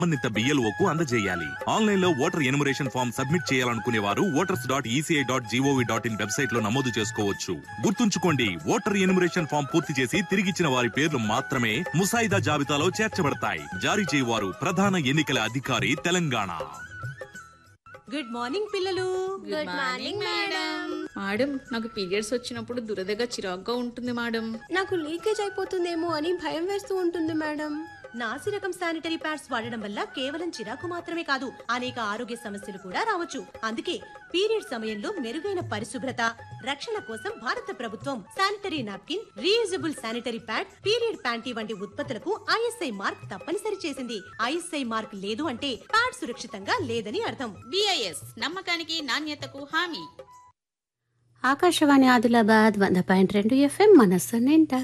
సంబంధిత బిఎల్ఓకు అందజేయాలి ఆన్లైన్ లో ఓటర్ ఎనుమరేషన్ ఫామ్ సబ్మిట్ చేయాలనుకునే వారు voters dot ECI dot GOV dot in website లో నమోదు చేసుకోవచ్చు గుర్తుంచుకోండి ఓటర్ ఎనుమరేషన్ ఫామ్ పూర్తి చేసి తిరిగిచ్చిన వారి పేర్లు మాత్రమే ముసాయిదా జాబితాలో చేర్చబడతాయి జారీ చేయవారు ప్రధాన ఎన్నికల అధికారి తెలంగాణ గుడ్ మార్నింగ్ పిల్లలు గుడ్ మార్నింగ్ మేడం మేడం నాకు పీరియడ్స్ వచ్చినప్పుడు దురదగా చిరాగ్గా ఉంటుంది మేడం నాకు లీకేజ్ అయిపోతుందేమో అని భయం వేస్తూ ఉంటుంది మేడం నాసి రకం శానిటరీ ప్యాడ్స్ వాడడం వల్ల కేవలం చిరాకు మాత్రమే కాదు అనేక ఆరోగ్య సమస్యలు కూడా రావచ్చు అందుకే పీరియడ్ సమయంలో మెరుగైన పరిశుభ్రత రక్షణ కోసం భారత ప్రభుత్వం sanitary napkin reusable sanitary pad period panty వంటి ఉత్పత్తులకు ఐఎస్ఐ మార్క్ తప్పనిసరి చేసింది ఐఎస్ఐ మార్క్ లేదు అంటే ప్యాడ్ సురక్షితంగా లేదని అర్థం బిఐఎస్ నమ్మకానికి నాణ్యతకు హామీ ఆకాశవాణి ఆదిలాబాద్ వంద పాయింట్ రెండు ఎఫ్ఎం మనస్సు నిండా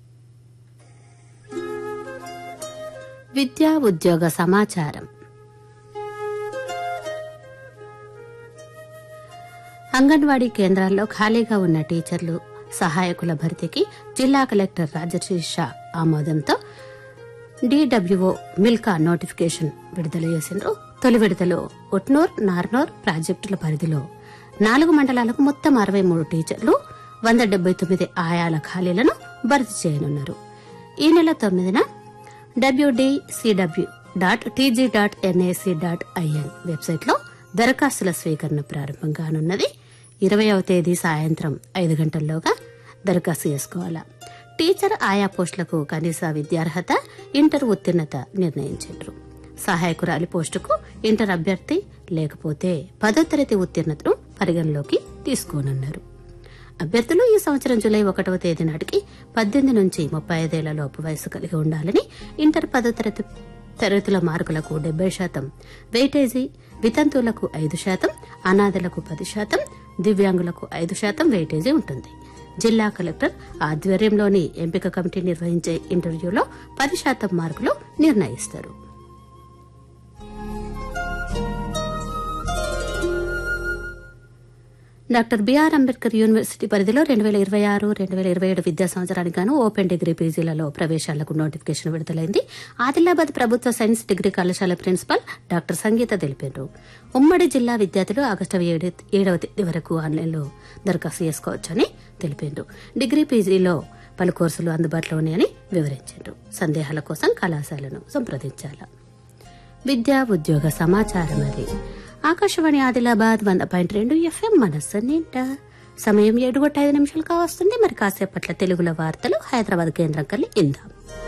విద్యా ఉద్యోగ సమాచారం అంగన్వాడీ కేంద్రాల్లో ఖాళీగా ఉన్న టీచర్లు సహాయకుల భర్తీకి జిల్లా కలెక్టర్ రాజశ్రీ షా ఆమోదంతో డిడబ్ల్యూఓ మిల్కా నోటిఫికేషన్ విడుదల చేసిండ్రు తొలి విడతలో ఉట్నూర్ నార్నూర్ ప్రాజెక్టుల పరిధిలో నాలుగు మండలాలకు మొత్తం అరవై మూడు టీచర్లు వంద డెబ్బై తొమ్మిది ఆయాల ఖాళీలను భర్తీ చేయనున్నారు ఈ నెల తొమ్మిదిన WDCW dot TG dot NIC dot IN వెబ్సైట్లో దరఖాస్తుల స్వీకరణ ప్రారంభం కానున్నది ఇరవయవ తేదీ సాయంత్రం ఐదు గంటల్లోగా దరఖాస్తు చేసుకోవాలా టీచర్ ఆయా పోస్టులకు కనీస విద్యార్హత ఇంటర్ ఉత్తీర్ణత నిర్ణయించారు సహాయకురాలి పోస్టుకు ఇంటర్ అభ్యర్థి లేకపోతే పదో తరగతి ఉత్తీర్ణతను పరిగణలోకి తీసుకోనున్నారు అభ్యర్థులు ఈ సంవత్సరం జూలై ఒకటవ తేదీ నాటికి పద్దెనిమిది నుంచి ముప్పై ఐదేళ్ల లోపు వయసు కలిగి ఉండాలని ఇంటర్ పదో తరగతి తరగతుల మార్కులకు డెబ్బై శాతం వెయిటేజీ వితంతువులకు ఐదు శాతం అనాథలకు పది శాతం దివ్యాంగులకు ఐదు శాతం వెయిటేజీ ఉంటుంది జిల్లా కలెక్టర్ ఆధ్వర్యంలోని ఎంపిక కమిటీ నిర్వహించే ఇంటర్వ్యూలో పది శాతం మార్కులు నిర్ణయిస్తారు డాక్టర్ బిఆర్ అంబేద్కర్ యూనివర్సిటీ పరిధిలో రెండు వేల ఇరవై ఆరు రెండు వేల ఇరవై ఏడు విద్యా సంవత్సరానికి గాను ఓపెన్ డిగ్రీ పీజీలలో ప్రవేశాలకు నోటిఫికేషన్ విడుదలైంది ఆదిలాబాద్ ప్రభుత్వ సైన్స్ డిగ్రీ కళాశాల ప్రిన్సిపల్ డాక్టర్ సంగీత తెలిపారు ఉమ్మడి జిల్లా విద్యార్థులు ఆగస్టు ఏడు ఏడవ తేదీ వరకు ఆన్లైన్లో దరఖాస్తు చేసుకోవచ్చని తెలిపారు డిగ్రీ పీజీలో పలు కోర్సులు అందుబాటులో ఉన్నాయని వివరించారు సందేహాల కోసం కళాశాలను సంప్రదించాలి విద్యా ఉద్యోగ సమాచారం అది ఆకాశవాణి ఆదిలాబాద్ వంద పాయింట్ రెండు ఎఫ్ఎం మనస్సు నిండా సమయం ఏడు గొట్ట ఐదు నిమిషాలు కావస్తుంది మరి కాసేపట్ల తెలుగులో వార్తలు హైదరాబాద్ కేంద్రం కలిగి ఇందాం